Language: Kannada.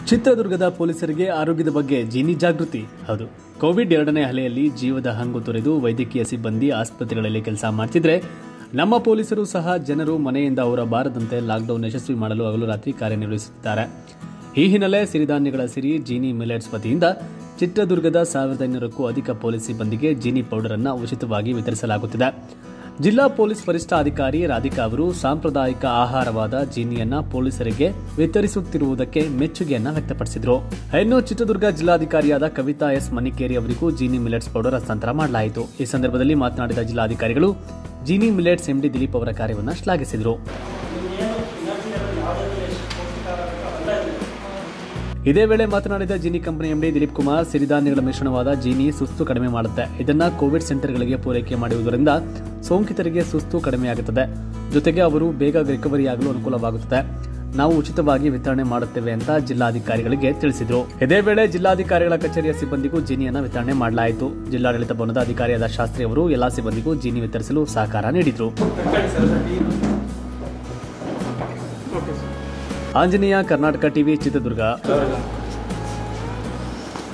ಚಿತ್ರದುರ್ಗದ ಪೊಲೀಸರಿಗೆ ಆರೋಗ್ಯದ ಬಗ್ಗೆ ಜೀನಿ ಜಾಗೃತಿ ಹೌದು ಕೋವಿಡ್ ಎರಡನೇ ಅಲೆಯಲ್ಲಿ ಜೀವದ ಹಂಗು ತೊರೆದು ವೈದ್ಯಕೀಯ ಸಿಬ್ಬಂದಿ ಆಸ್ಪತ್ರೆಗಳಲ್ಲಿ ಕೆಲಸ ಮಾಡ್ತಿದ್ರೆ ನಮ್ಮ ಪೊಲೀಸರು ಸಹ ಜನರು ಮನೆಯಿಂದ ಹೊರ ಬಾರದಂತೆ ಲಾಕ್ಡೌನ್ ಯಶಸ್ವಿ ಮಾಡಲು ಹಗಲು ರಾತ್ರಿ ಕಾರ್ಯನಿರ್ವಹಿಸುತ್ತಿದ್ದಾರೆ ಈ ಹಿನ್ನೆಲೆ ಸಿರಿಧಾನ್ಯಗಳ ಸಿರಿ ಜೀನಿ ಮಿಲೆಟ್ಸ್ ವತಿಯಿಂದ ಚಿತ್ರದುರ್ಗದ ಸಾವಿರದ ಐನೂರಕ್ಕೂ ಅಧಿಕ ಪೊಲೀಸ್ ಸಿಬ್ಬಂದಿಗೆ ಜೀನಿ ಪೌಡರ್ ಅನ್ನು ಉಚಿತವಾಗಿ ವಿತರಿಸಲಾಗುತ್ತಿದೆ ಜಿಲ್ಲಾ ಪೊಲೀಸ್ ವರಿಷ್ಠಾಧಿಕಾರಿ ರಾಧಿಕಾ ಅವರು ಸಾಂಪ್ರದಾಯಿಕ ಆಹಾರವಾದ ಜೀನಿಯನ್ನ ಪೊಲೀಸರಿಗೆ ವಿತರಿಸುತ್ತಿರುವುದಕ್ಕೆ ಮೆಚ್ಚುಗೆಯನ್ನ ವ್ಯಕ್ತಪಡಿಸಿದರು ಇನ್ನು ಚಿತ್ರದುರ್ಗ ಜಿಲ್ಲಾಧಿಕಾರಿಯಾದ ಕವಿತಾ ಎಸ್ ಮನಿಕೇರಿ ಅವರಿಗೂ ಜೀನಿ ಮಿಲೆಟ್ಸ್ ಪೌಡರ್ ಹಸ್ತಾಂತರ ಮಾಡಲಾಯಿತು ಈ ಸಂದರ್ಭದಲ್ಲಿ ಮಾತನಾಡಿದ ಜಿಲ್ಲಾಧಿಕಾರಿಗಳು ಜೀನಿ ಮಿಲೆಟ್ಸ್ ಎಂಡಿ ದಿಲೀಪ್ ಅವರ ಕಾರ್ಯವನ್ನು ಶ್ಲಾಘಿಸಿದರು ಇದೇ ವೇಳೆ ಮಾತನಾಡಿದ ಜೀನಿ ಕಂಪನಿ ಎಂಡಿ ದಿಲೀಪ್ ಕುಮಾರ್ ಸಿರಿಧಾನ್ಯಗಳ ಮಿಶ್ರಣವಾದ ಜೀನಿ ಸುಸ್ತು ಕಡಿಮೆ ಮಾಡುತ್ತೆ ಇದನ್ನ ಕೋವಿಡ್ ಸೆಂಟರ್ಗಳಿಗೆ ಪೂರೈಕೆ ಮಾಡುವುದರಿಂದ ಸೋಂಕಿತರಿಗೆ ಸುಸ್ತು ಕಡಿಮೆಯಾಗುತ್ತದೆ ಜೊತೆಗೆ ಅವರು ಬೇಗ ರಿಕವರಿ ಆಗಲು ಅನುಕೂಲವಾಗುತ್ತದೆ ನಾವು ಉಚಿತವಾಗಿ ವಿತರಣೆ ಮಾಡುತ್ತೇವೆ ಅಂತ ಜಿಲ್ಲಾಧಿಕಾರಿಗಳಿಗೆ ತಿಳಿಸಿದರು ಇದೇ ವೇಳೆ ಜಿಲ್ಲಾಧಿಕಾರಿಗಳ ಕಚೇರಿಯ ಸಿಬ್ಬಂದಿಗೂ ಜೀನಿಯನ್ನ ವಿತರಣೆ ಮಾಡಲಾಯಿತು ಜಿಲ್ಲಾಡಳಿತ ಭವನದ ಅಧಿಕಾರಿಯಾದ ಶಾಸ್ತ್ರಿ ಅವರು ಎಲ್ಲಾ ಸಿಬ್ಬಂದಿಗೂ ಜೀನಿ ವಿತರಿಸಲು ಸಹಕಾರ ನೀಡಿದರು ಆಂಜನೇಯ ಕರ್ನಾಟಕ ಟಿವಿ ಚಿತ್ರದುರ್ಗ